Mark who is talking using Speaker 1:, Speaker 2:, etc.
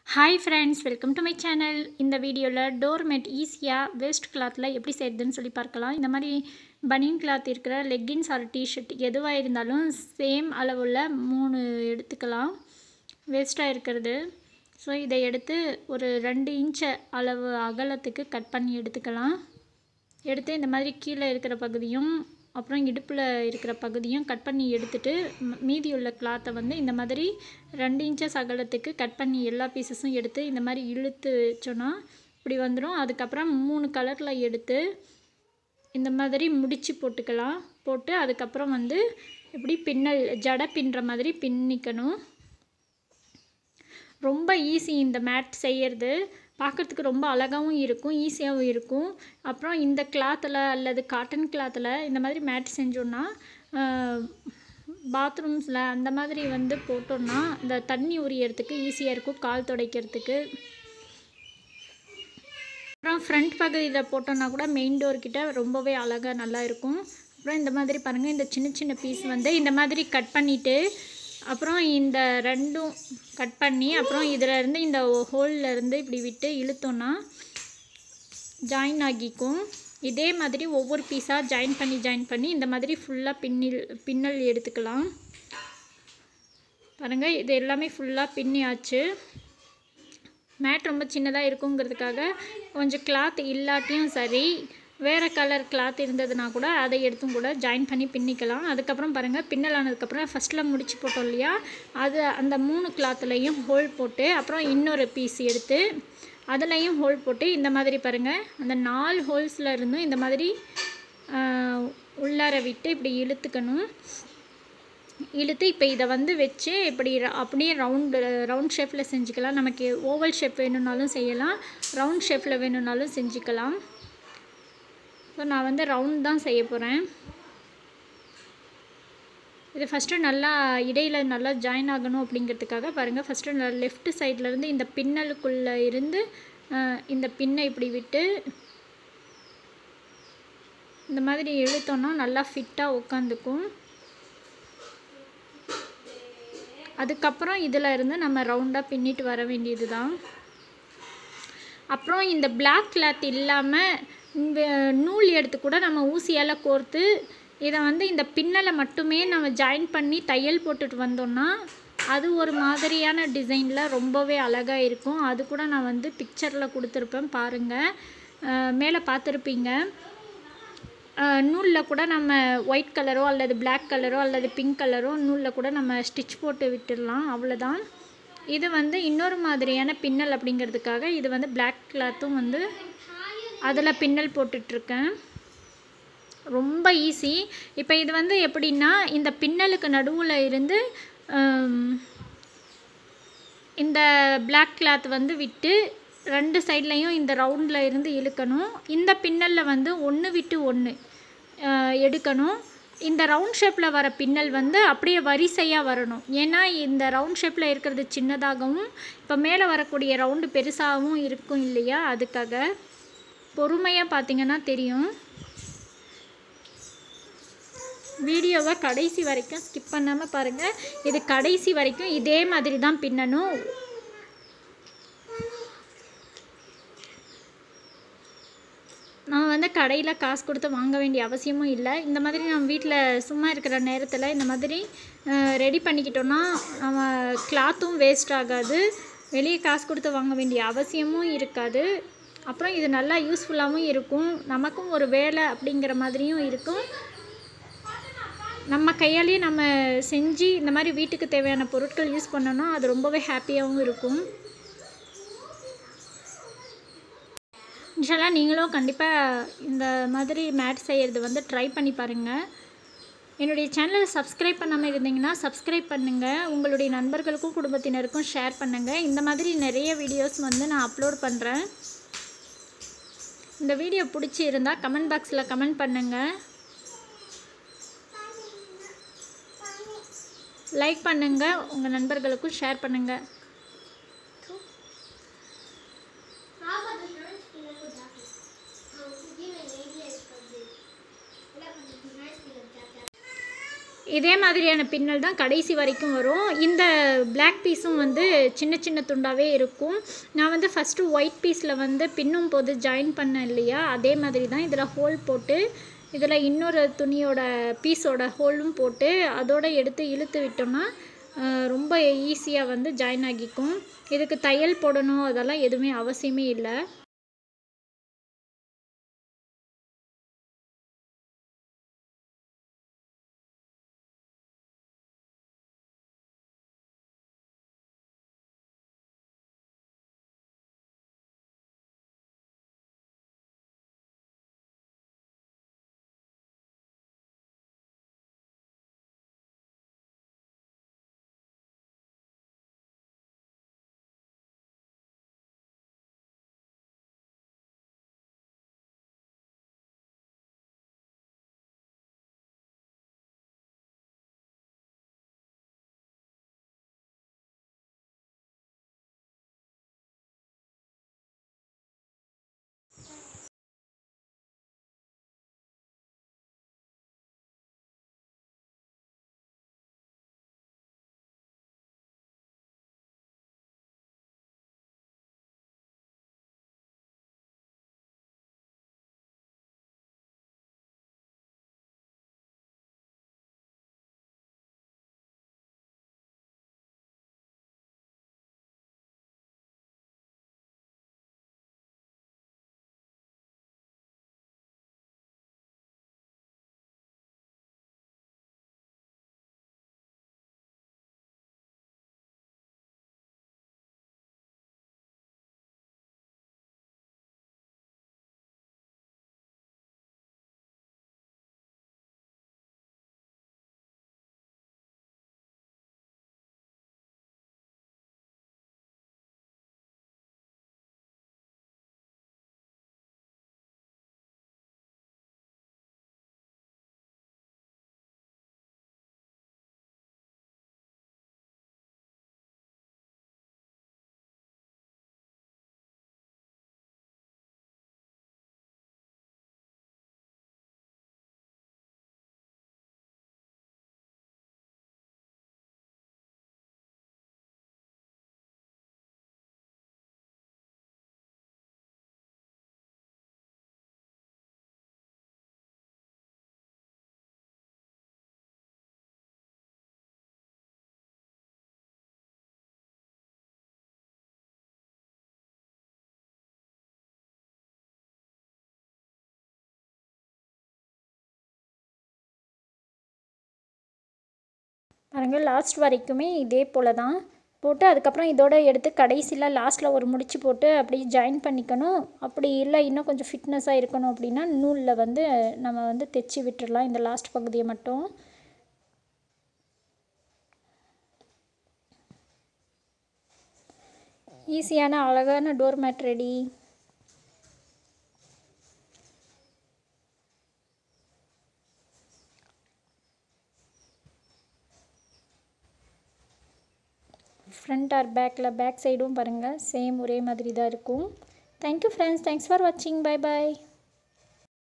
Speaker 1: hi friends welcome to my channel இந்த வீடியோவில் டோர்மெட் ஈஸியாக வேஸ்ட் கிளாத்தில் எப்படி செய்யுதுன்னு சொல்லி பார்க்கலாம் இந்த மாதிரி பனியன் கிளாத் இருக்கிற லெக்கின்ஸ் ஆர் டிஷர்ட் எதுவாக இருந்தாலும் சேம் அளவுள்ள மூணு எடுத்துக்கலாம் வேஸ்ட்டாக இருக்கிறது ஸோ இதை எடுத்து ஒரு ரெண்டு இன்ச்சு அளவு அகலத்துக்கு கட் பண்ணி எடுத்துக்கலாம் எடுத்து இந்த மாதிரி கீழே இருக்கிற பகுதியும் அப்புறம் இடுப்பில் இருக்கிற பகுதியும் கட் பண்ணி எடுத்துட்டு ம- மீதி உள்ள கிளாத்தை வந்து இந்த மாதிரி ரெண்டு இன்ச்சஸ் அகலத்துக்கு கட் பண்ணி எல்லா பீசஸும் எடுத்து இந்த மாதிரி இழுத்து வச்சோன்னா இப்படி வந்துடும் அதுக்கப்புறம் மூணு கலரில் எடுத்து இந்த மாதிரி முடிச்சு போட்டுக்கலாம் போட்டு அதுக்கப்புறம் வந்து இப்படி பின்னல் ஜடை பின்னுற மாதிரி பின்னிக்கணும் ரொம்ப ஈஸி இந்த மேட் செய்யறது பார்க்குறதுக்கு ரொம்ப அழகாகவும் இருக்கும் ஈஸியாகவும் இருக்கும் அப்புறம் இந்த கிளாத்தில் அல்லது காட்டன் கிளாத்தில் இந்த மாதிரி மேட் செஞ்சோன்னா பாத்ரூம்ஸில் அந்த மாதிரி வந்து போட்டோன்னா இந்த தண்ணி உரியறதுக்கு ஈஸியாக இருக்கும் கால் துடைக்கிறதுக்கு அப்புறம் ஃப்ரண்ட் பகுதியில் போட்டோன்னா கூட மெயின் டோர் கிட்ட ரொம்பவே அழகாக நல்லா இருக்கும் அப்புறம் இந்த மாதிரி பாருங்கள் இந்த சின்ன சின்ன பீஸ் வந்து இந்த மாதிரி கட் பண்ணிவிட்டு அப்புறம் இந்த ரெண்டும் கட் பண்ணி அப்புறம் இதில் இருந்து இந்த ஹோல்ல இருந்து இப்படி விட்டு இழுத்தோன்னா ஜாயின் ஆகிக்கும் இதே மாதிரி ஒவ்வொரு பீஸாக ஜாயின் பண்ணி ஜாயின் பண்ணி இந்த மாதிரி ஃபுல்லாக பின்னில் பின்னல் எடுத்துக்கலாம் பாருங்கள் இது எல்லாமே ஃபுல்லாக பின்னியாச்சு மேட் ரொம்ப சின்னதாக இருக்குங்கிறதுக்காக கொஞ்சம் கிளாத் இல்லாட்டியும் சரி வேறு கலர் கிளாத் இருந்ததுன்னா கூட அதை எடுத்தும் கூட ஜாயின் பண்ணி பின்னிக்கலாம் அதுக்கப்புறம் பாருங்கள் பின்னல் ஆனதுக்கப்புறம் ஃபஸ்ட்டில் முடிச்சு போட்டோம் இல்லையா அது அந்த மூணு கிளாத்துலேயும் ஹோல் போட்டு அப்புறம் இன்னொரு பீஸ் எடுத்து அதுலேயும் ஹோல் போட்டு இந்த மாதிரி பாருங்கள் அந்த நாலு ஹோல்ஸில் இருந்தும் இந்த மாதிரி ஆஹ், உள்ளார விட்டு இப்படி இழுத்துக்கணும் இழுத்து இப்போ இதை வந்து வச்சு இப்படி ர- அப்படியே ரவுண்டு ரவுண்ட் ஷேப்பில் செஞ்சுக்கலாம் நமக்கு ஓவல் ஷேப் வேணும்னாலும் செய்யலாம் ரவுண்ட் ஷேப்பில் வேணும்னாலும் செஞ்சுக்கலாம் ஸோ நான் வந்து ரவுண்ட் தான் செய்ய போகிறேன் இது ஃபஸ்ட்டு நல்லா இடையில் நல்லா ஜாயின் ஆகணும் அப்படிங்கிறதுக்காக பாருங்கள் ஃபஸ்ட்டு லெஃப்ட் சைட்லேருந்து இந்த பின்னலுக்குள்ளே இருந்து அஹ், இந்த பின்னை இப்படி விட்டு இந்த மாதிரி இழுத்தோன்னா நல்லா ஃபிட்டாக உட்காந்துக்கும் அதுக்கப்புறம் இதில் இருந்து நம்ம ரவுண்டாக பின்னிட்டு வர வேண்டியது தான் அப்புறம் இந்த பிளாக் கிளாத் இல்லாமல் நூல் எடுத்து கூட நம்ம ஊசியால் கோர்த்து இதை வந்து இந்த பின்னலை மட்டுமே நம்ம ஜாயின் பண்ணி தையல் போட்டுட்டு வந்தோம்னா அது ஒரு மாதிரியான டிசைனில் ரொம்பவே அழகாக இருக்கும் அது கூட நான் வந்து பிக்சரில் கொடுத்துருப்பேன் பாருங்கள் மேலே பார்த்துருப்பீங்க நூலில் கூட நம்ம ஒயிட் கலரோ அல்லது Black கலரோ அல்லது பிங்க் கலரோ நூலில் கூட நம்ம ஸ்டிச் போட்டு விட்டுடலாம் அவ்வளோதான் இது வந்து இன்னொரு மாதிரியான பின்னல் அப்படிங்கிறதுக்காக இது வந்து Black கிளாத்தும் வந்து அதில் பின்னல் போட்டுட்ருக்கேன் ரொம்ப ஈஸி இப்போ இது வந்து எப்படின்னா இந்த பின்னலுக்கு நடுவில் இருந்து ஹம், இந்த Black கிளாத் வந்து விட்டு ரெண்டு சைட்லேயும் இந்த ரவுண்டில் இருந்து இழுக்கணும் இந்த பின்னலில் வந்து ஒன்று விட்டு ஒன்று எடுக்கணும் இந்த ரவுண்ட் ஷேப்பில் வர பின்னல் வந்து அப்படியே வரிசையாக வரணும் ஏன்னா இந்த ரவுண்ட் ஷேப்பில் இருக்கிறது சின்னதாகவும் இப்போ மேலே வரக்கூடிய ரவுண்டு பெருசாகவும் இருக்கும் இல்லையா அதுக்காக பொறுமையாக பார்த்தீங்கன்னா தெரியும் வீடியோவை கடைசி வரைக்கும் ஸ்கிப் பண்ணாமல் பாருங்கள் இது கடைசி வரைக்கும் இதே மாதிரி தான் பின்னணும் நான் வந்து கடையில் காசு கொடுத்து வாங்க வேண்டிய அவசியமும் இல்லை இந்த மாதிரி நம்ம வீட்டில் சும்மா இருக்கிற நேரத்தில் இந்த மாதிரி ரெடி பண்ணிக்கிட்டோன்னா நம்ம கிளாத்தும் வேஸ்ட் ஆகாது வெளியே காசு கொடுத்து வாங்க வேண்டிய அவசியமும் இருக்காது அப்புறம் இது நல்லா யூஸ்ஃபுல்லாகவும் இருக்கும் நமக்கும் ஒரு வேலை அப்படிங்கிற மாதிரியும் இருக்கும் நம்ம கையாலேயே நம்ம செஞ்சு இந்த மாதிரி வீட்டுக்கு தேவையான பொருட்கள் யூஸ் பண்ணோன்னா அது ரொம்பவே ஹாப்பியாகவும் இருக்கும் இன்ஷால்லா நீங்களும் கண்டிப்பாக இந்த மாதிரி மேட் செய்கிறது வந்து ட்ரை பண்ணி பாருங்கள் என்னுடைய சேனலை சப்ஸ்கிரைப் பண்ணாமல் இருந்தீங்கன்னா சப்ஸ்கிரைப் பண்ணுங்கள் உங்களுடைய நண்பர்களுக்கும் குடும்பத்தினருக்கும் ஷேர் பண்ணுங்கள் இந்த மாதிரி நிறைய வீடியோஸ் வந்து நான் அப்லோட் பண்ணுறேன் இந்த வீடியோ பிடிச்சி இருந்தால் கமெண்ட் பாக்ஸில் கமெண்ட் பண்ணுங்கள் லைக் பண்ணுங்கள் உங்கள் நண்பர்களுக்கும் ஷேர் பண்ணுங்கள் இதே மாதிரியான பின்னல் தான் கடைசி வரைக்கும் வரும் இந்த பிளாக் பீஸும் வந்து சின்ன சின்ன துண்டாகவே இருக்கும் நான் வந்து ஃபஸ்ட்டு ஒயிட் பீஸில் வந்து பின்னும் போது ஜாயின் பண்ணேன் இல்லையா அதே மாதிரி தான் இதில் ஹோல் போட்டு இதில் இன்னொரு துணியோட பீஸோட ஹோலும் போட்டு அதோட எடுத்து இழுத்து விட்டோம்னா அஹ், ரொம்ப ஈஸியாக வந்து ஜாயின் ஆகிக்கும் இதுக்கு தையல் போடணும் அதெல்லாம் எதுவுமே அவசியமே இல்லை பாருங்கள் லாஸ்ட் வரைக்குமே இதே போல் தான் போட்டு அதுக்கப்புறம் இதோட எடுத்து கடைசியில் லாஸ்ட்டில் ஒரு முடிச்சு போட்டு அப்படியே ஜாயின் பண்ணிக்கணும் அப்படி இல்லை இன்னும் கொஞ்சம் ஃபிட்னஸாக இருக்கணும் அப்படின்னா நூலில் வந்து நம்ம வந்து தைச்சி விட்டுறலாம் இந்த லாஸ்ட் பகுதியை மட்டும் ஈஸியான அழகான door mat ready front or பேக்கில் பேக் சைடும் பாருங்கள் சேம் ஒரே மாதிரி தான் இருக்கும் தேங்க்யூ ஃப்ரெண்ட்ஸ் தேங்க்ஸ் ஃபார் வாட்சிங் பை பாய்